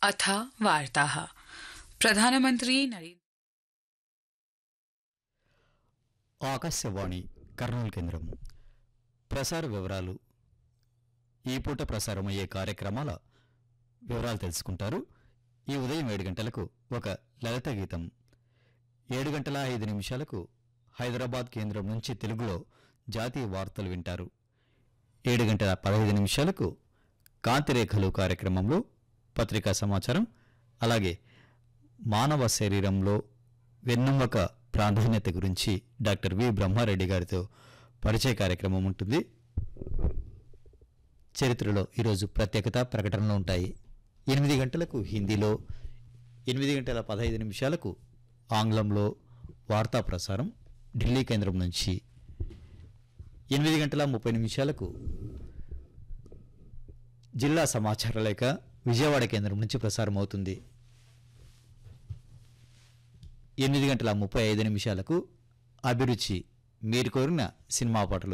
अथ वार्ताः प्रधानमन्त्री नरेन्द्र ఆకాశవాణి కర్నూలు కేంద్రం ప్రసార వివరాలు ఈ పూట ప్రసారమయ్యే కార్యక్రమాల వివరాలు తెలుసుకుంటారు ఈ ఉదయం ఏడు గంటలకు ఒక లలిత గీతం ఏడు గంటల ఐదు నిమిషాలకు హైదరాబాద్ కేంద్రం నుంచి తెలుగులో జాతీయ వార్తలు వింటారు ఏడు గంటల పదహైదు నిమిషాలకు కాంతిరేఖలు కార్యక్రమంలో పత్రికా సమాచారం అలాగే మానవ శరీరంలో వెన్నెముక ప్రాధాన్యత గురించి డాక్టర్ వి బ్రహ్మారెడ్డి గారితో పరిచయ కార్యక్రమం ఉంటుంది చరిత్రలో ఈరోజు ప్రత్యేకత ప్రకటనలు ఉంటాయి ఎనిమిది గంటలకు హిందీలో ఎనిమిది గంటల పదహైదు నిమిషాలకు ఆంగ్లంలో వార్తా ప్రసారం ఢిల్లీ కేంద్రం నుంచి ఎనిమిది గంటల ముప్పై నిమిషాలకు జిల్లా సమాచార లేఖ విజయవాడ కేంద్రం నుంచి ప్రసారం అవుతుంది ఎనిమిది గంటల ముప్పై ఐదు నిమిషాలకు అభిరుచి మీరు కోరిన సినిమా పాటలు